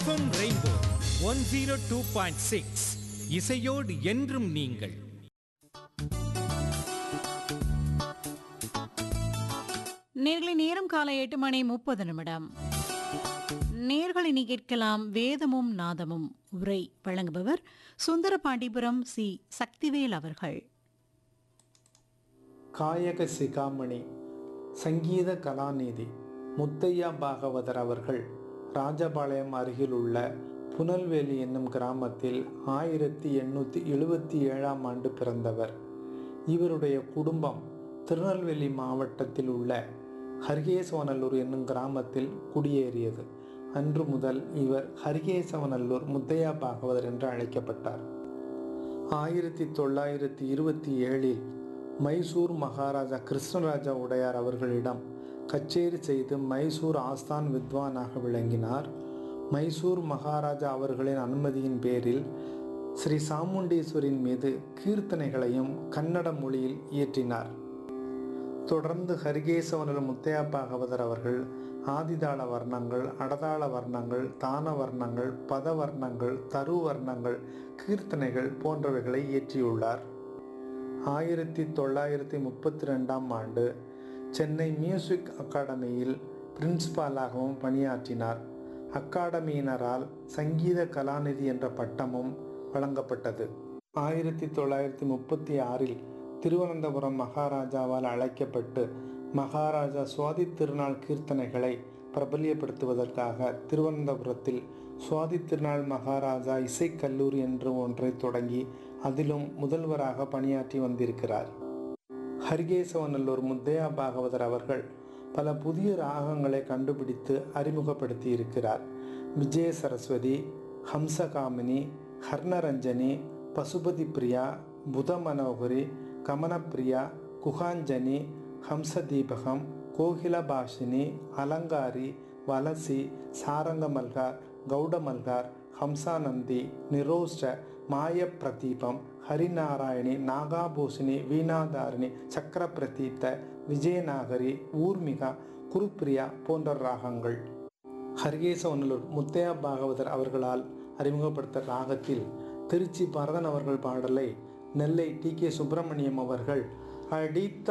FM rainbow one zero two point six இசையோடு என்றும் நீங்கள் நேர்களை நேரம் காலை எட்டு மணி முப்பது நிமிடம் நேர்களை நீ கேட்கலாம் வேதமும் நாதமும் உரை வழங்குபவர் சுந்தர பாண்டிபுரம் சி சக்திவேல் அவர்கள் காயக சிகாமணி சங்கீத கலாநிதி முத்தையா பாகவதர் அவர்கள் ராஜபாளையம் அருகில் உள்ள புனல்வேலி என்னும் கிராமத்தில் ஆயிரத்தி எண்ணூற்றி எழுபத்தி ஏழாம் ஆண்டு பிறந்தவர் இவருடைய குடும்பம் திருநெல்வேலி மாவட்டத்தில் உள்ள ஹரிகேசவநல்லூர் என்னும் கிராமத்தில் குடியேறியது அன்று முதல் இவர் ஹரிகேசவநல்லூர் முத்தையா பாகவதர் என்று அழைக்கப்பட்டார் ஆயிரத்தி தொள்ளாயிரத்தி இருபத்தி ஏழில் மைசூர் மகாராஜா கிருஷ்ணராஜா உடையார் அவர்களிடம் கச்சேரி செய்து மைசூர் ஆஸ்தான் வித்வானாக விளங்கினார் மைசூர் மகாராஜா அவர்களின் அனுமதியின் பேரில் ஸ்ரீ சாமுண்டீஸ்வரின் மீது கீர்த்தனைகளையும் கன்னட மொழியில் இயற்றினார் தொடர்ந்து ஹரிகேசவனர் முத்தையா பாகவதர் அவர்கள் ஆதிதாள வர்ணங்கள் அடதாள வர்ணங்கள் தான வர்ணங்கள் பத வர்ணங்கள் தரு வர்ணங்கள் கீர்த்தனைகள் போன்றவைகளை இயற்றியுள்ளார் ஆயிரத்தி தொள்ளாயிரத்தி முப்பத்தி ரெண்டாம் ஆண்டு சென்னை மியூசிக் அகாடமியில் பிரின்சிபாலாகவும் பணியாற்றினார் அக்காடமியினரால் சங்கீத கலாநிதி என்ற பட்டமும் வழங்கப்பட்டது ஆயிரத்தி தொள்ளாயிரத்தி முப்பத்தி ஆறில் திருவனந்தபுரம் மகாராஜாவால் அழைக்கப்பட்டு மகாராஜா சுவாதி திருநாள் கீர்த்தனைகளை பிரபல்யப்படுத்துவதற்காக திருவனந்தபுரத்தில் சுவாதி திருநாள் மகாராஜா இசைக்கல்லூரி என்று ஒன்றை தொடங்கி அதிலும் முதல்வராக பணியாற்றி வந்திருக்கிறார் ஹரிகேசவநல்லூர் முத்தையா பாகவதர் அவர்கள் பல புதிய ராகங்களை கண்டுபிடித்து அறிமுகப்படுத்தி இருக்கிறார் விஜய சரஸ்வதி ஹம்சகாமினி ஹர்ணரஞ்சனி பசுபதி பிரியா புத மனோகரி கமனப்பிரியா குகாஞ்சனி ஹம்சதீபகம் கோகிலபாஷினி அலங்காரி வலசி சாரங்கமல்கார் கௌடமல்கார் ஹம்சானந்தி நிரோஷ்ட மாய பிரதீபம் ஹரிநாராயணி நாகாபூஷினி வீணாதாரிணி சக்கர பிரதீப்த விஜயநாகரி ஊர்மிகா குருப்பிரியா போன்ற ராகங்கள் ஹரிகேசவனலூர் முத்தையா பாகவதர் அவர்களால் அறிமுகப்படுத்த ராகத்தில் திருச்சி பரதன் அவர்கள் பாடலை நெல்லை டி கே சுப்பிரமணியம் அவர்கள் அடித்த